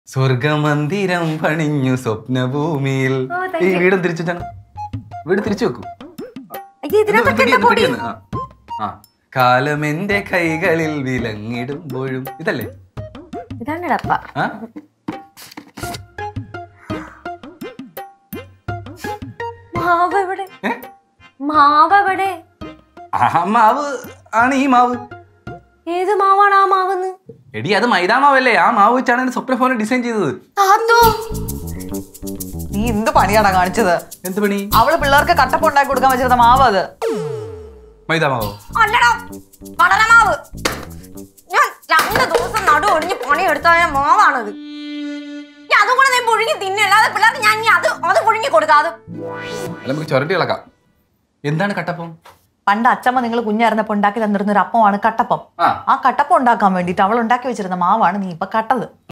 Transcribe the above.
സ്വർഗമന്ദിരം പണിഞ്ഞു സ്വപ്നഭൂമിയിൽ പണിഞ്ഞു സ്വപ്നഭൂമിയിൽ ഓ, thank ഈ you. വീടും തിരിച്ചിട്ടാണ് വീട് തിരിച്ചു വെക്കൂ അയ്യോ ഇതിനകത്തൊക്കെ പിടി, എന്താ പൊടി പിടി ഒന്ന്. ആ. ആ കാലം എന്റെ കൈകളിൽ വിലങ്ങിടുമ്പോഴും ഇതല്ലേ ഇതാണ് ഡപ്പ ആ മാവ് എവിടെ ഏ? മാവ് എവിടെ ആ മാവ് ആണ് ഈ മാവ് ഏത് മാവാണ് ആ മാവെന്ന് എടി അത് മൈദാ മാവല്ലേ ആ മാവ് വെച്ചാണ് എന്റെ സ്വപ്ന ഫോൺ ഡിസൈൻ ചെയ്തത് താത്തോ നീ എന്ത് പണിയാടാ കാണിച്ചത് എന്ത് പണി അവള് പിള്ളേർക്ക് കട്ടപ്പ ഉണ്ടാക്കി കൊടുക്കാൻ വെച്ചിരുന്ന മാവ് അത് മൈദാ മാവോ അല്ലടാ കടലമാവ് ഞാൻ രണ്ട് ദിവസം നടു ഒടിഞ്ഞ് പണിയെടുത്തായ മാവാണത് ഈ അതും കൂടെ ഞാൻ പുഴുങ്ങി തിന്നല്ലാതെ പിള്ളേർക്ക് ഞാൻ ഇനി അത് അത് പുഴുങ്ങി കൊടുക്കാതെ അല്ല നമുക്ക് ചുരട്ടി ഇളക്കാം എന്താണ് കട്ടപ്പം പണ്ട് അച്ചമ്മ നിങ്ങൾ കുഞ്ഞായിരുന്നപ്പോ ഉണ്ടാക്കി തന്നിരുന്ന ഒരു അപ്പമാണ് കട്ടപ്പം ആ ആ കട്ടപ്പം ഉണ്ടാക്കാൻ വേണ്ടിയിട്ട് അവൾ ഉണ്ടാക്കി വെച്ചിരുന്ന മാവാണ് നീ ഇപ്പൊ കട്ടത്